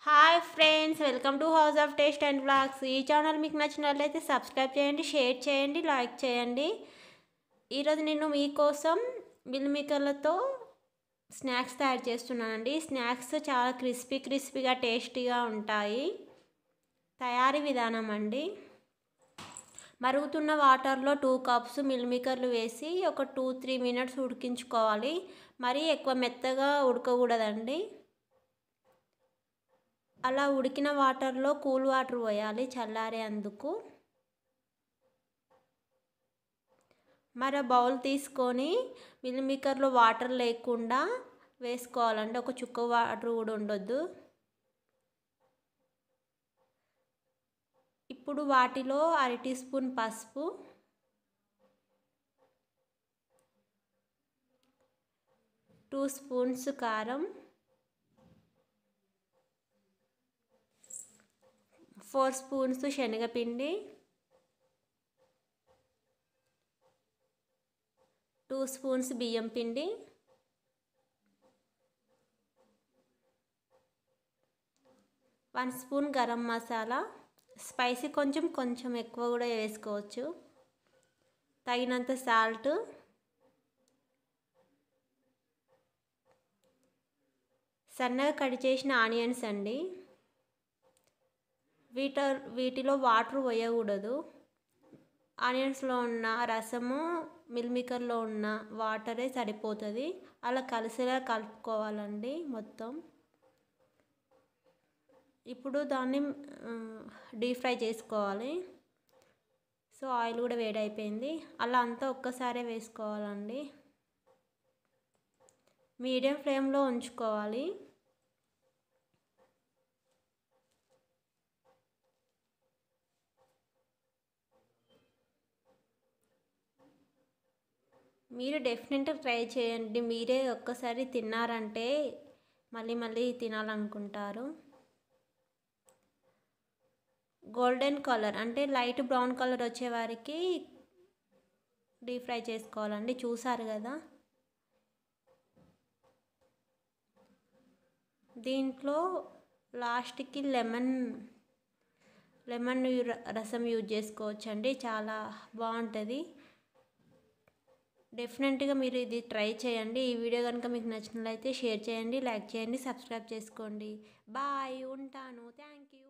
hi friends welcome to house of taste and blogs ఈ channel మీకు నచ్చినట్లయితే subscribe చేయండి షేర్ చేయండి లైక్ చేయండి ఈరోజు నేను మీకోసం మిల్మికర్లతో స్నాక్స్ తయారు చేస్తున్నానండి స్నాక్స్ చాలా క్రిస్పీ క్రిస్పీగా టేస్టీగా ఉంటాయి తయారీ విధానం అండి మరుగుతున్న వాటర్లో టూ కప్స్ మిల్మికర్లు వేసి ఒక టూ త్రీ మినిట్స్ ఉడికించుకోవాలి మరీ ఎక్కువ మెత్తగా ఉడకకూడదండి అలా ఉడికిన వాటర్లో కూల్ వాటర్ పోయాలి చల్లారే అందుకు మరి బౌల్ తీసుకొని మిల్మికర్లో వాటర్ లేకుండా వేసుకోవాలండి ఒక చుక్క వాటర్ కూడా ఉండొద్దు ఇప్పుడు వాటిలో అర టీ స్పూన్ పసుపు టూ స్పూన్స్ కారం ఫోర్ స్పూన్స్ శనగపిండి టూ స్పూన్స్ బియ్యం పిండి one spoon garam masala spicy కొంచెం కొంచెం ఎక్కువ కూడా వేసుకోవచ్చు తగినంత సాల్ట్ సన్నగా కట్ చేసిన ఆనియన్స్ అండి వీట వీటిలో వాటర్ పోయకూడదు ఆనియన్స్లో ఉన్న రసము మిల్మికర్లో ఉన్న వాటరే సరిపోతుంది అలా కలిసేలా కలుపుకోవాలండి మొత్తం ఇప్పుడు దాన్ని డీప్ ఫ్రై చేసుకోవాలి సో ఆయిల్ కూడా వేడైపోయింది అలా అంతా ఒక్కసారే వేసుకోవాలండి మీడియం ఫ్లేమ్లో ఉంచుకోవాలి మీరు డెఫినెట్గా ట్రై చేయండి మీరే ఒక్కసారి తిన్నారంటే మళ్ళీ మళ్ళీ తినాలనుకుంటారు గోల్డెన్ కలర్ అంటే లైట్ బ్రౌన్ కలర్ వచ్చే వారికి డీప్ ఫ్రై చేసుకోవాలండి చూసారు కదా దీంట్లో లాస్ట్కి లెమన్ లెమన్ రసం యూజ్ చేసుకోవచ్చు అండి చాలా బాగుంటుంది డెఫినెట్గా మీరు ఇది ట్రై చేయండి ఈ వీడియో కనుక మీకు నచ్చినట్లయితే షేర్ చేయండి లైక్ చేయండి సబ్స్క్రైబ్ చేసుకోండి బాయ్ ఉంటాను థ్యాంక్ యూ